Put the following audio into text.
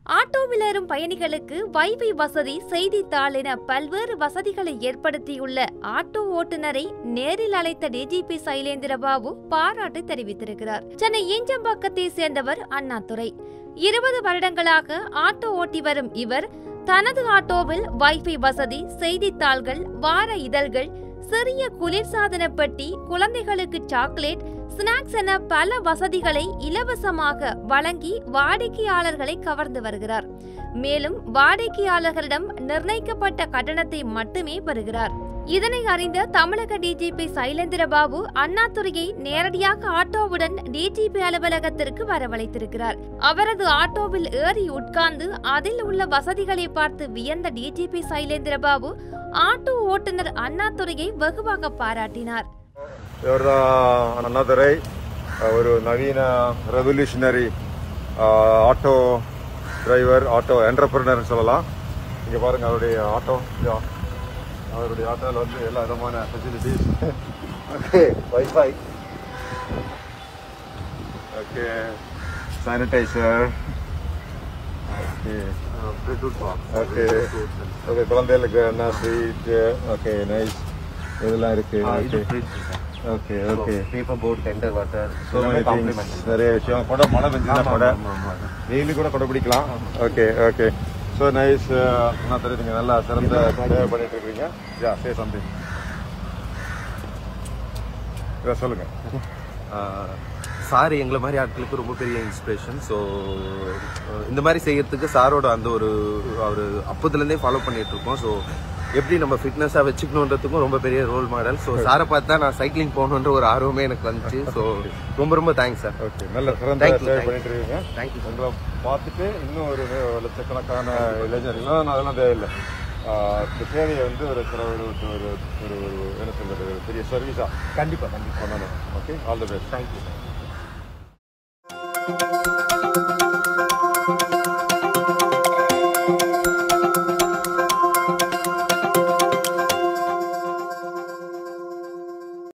ஆட்டோவில் ஏறும் பயணிகளுக்கு வைஃபை வசதி செய்தித்தாள் என பல்வேறு வசதிகளை ஏற்படுத்தியுள்ள ஆட்டோ ஓட்டுநரை நேரில் அழைத்த டிஜிபி சைலேந்திரபாபு பாராட்டு தெரிவித்திருக்கிறார் சென்னை ஈஞ்சம்பாக்கத்தை சேர்ந்தவர் அண்ணாதுரை இருபது வருடங்களாக ஆட்டோ ஓட்டி வரும் இவர் தனது ஆட்டோவில் வைஃபை வசதி செய்தித்தாள்கள் வார இதழ்கள் சிறிய குளிர்சாதன பெட்டி குழந்தைகளுக்கு சாக்லேட் ஸ்நாக்ஸ் என பல வசதிகளை இலவசமாக வழங்கி வாடிக்கையாளர்களை கவர்ந்து வருகிறார் மேலும் வாடிக்கையாளர்களிடம் நிர்ணயிக்கப்பட்ட கட்டணத்தை மட்டுமே பெறுகிறார் இதனை அறிந்த தமிழக டிஜிபி சைலேந்திரபாபு அண்ணாதுரையை நேரடியாக ஆட்டோவுடன் டிஜிபி அலுவலகத்திற்கு வரவழைத்திருக்கிறார் அவரது ஆட்டோவில் ஏறி உட்கார்ந்து அதில் உள்ள வசதிகளை பார்த்து வியந்த டிஜிபி சைலேந்திரபாபு ஆட்டோ ஓட்டுநர் அண்ணாதுரையை வெகுவாக பாராட்டினார் ಇವ್ರದ ಅಣ್ಣಾದುರೈ ಅವರು ನವೀನ revolutionary auto driver auto entrepreneur சொல்லலாம் இங்கே பாருங்க அவருடைய ஆட்டோ அவருடைய ஆட்டோவில் வந்து எல்லா விதமான facilities okay wifi okay sanitizer okay okay okay குழந்தைகளுக்கு என்ன ஸ்வீட் ஓகே நைஸ் இதெல்லாம் இருக்கு okay okay okay paper board tender water So many things. நிறைய விஷயம் கூட மழை பெஞ்சதுன்னா கூட வெயிலு கூட கொடை பிடிக்கலாம் ஓகே ஓகே ஸோ நைஸ் நான் தெரியும் நீங்கள் நல்லா சிறந்த சேவை பண்ணிட்டு இருக்கீங்க யா சே சம்திங் இதை சொல்லுங்க சார் எங்களை மாதிரி ஆட்களுக்கு ரொம்ப பெரிய இன்ஸ்பிரேஷன் ஸோ இந்த மாதிரி செய்யறதுக்கு சாரோட அந்த ஒரு அவர் அப்போதுலேருந்தே ஃபாலோ பண்ணிட்டு இருக்கோம் ஸோ எப்படி நம்ம ஃபிட்னஸாக வச்சுக்கணுன்றதுக்கும் ரொம்ப பெரிய ரோல் மாடல் ஸோ சாரை பார்த்தா நான் சைக்கிளிங் போகணுன்ற ஒரு ஆர்வமே எனக்கு வந்துச்சு ஸோ ரொம்ப ரொம்ப தேங்க்ஸ் சார் ஓகே நல்ல சிறந்த Thank you, சேவை thank you. பண்ணிட்டு இருக்கீங்க தேங்க்யூ உங்களை பார்த்துட்டு இன்னும் ஒரு லட்சக்கணக்கான இளைஞர்கள் நான் அதெல்லாம் தேவையில்லை ஆஹ் இந்த சேவையை வந்து ஒரு சில ஒரு ஒரு ஒரு ஒரு என்ன சொல்றது ஒரு பெரிய சர்வீஸாக கண்டிப்பாக கண்டிப்பாக பண்ணணும் okay all the best thank you sir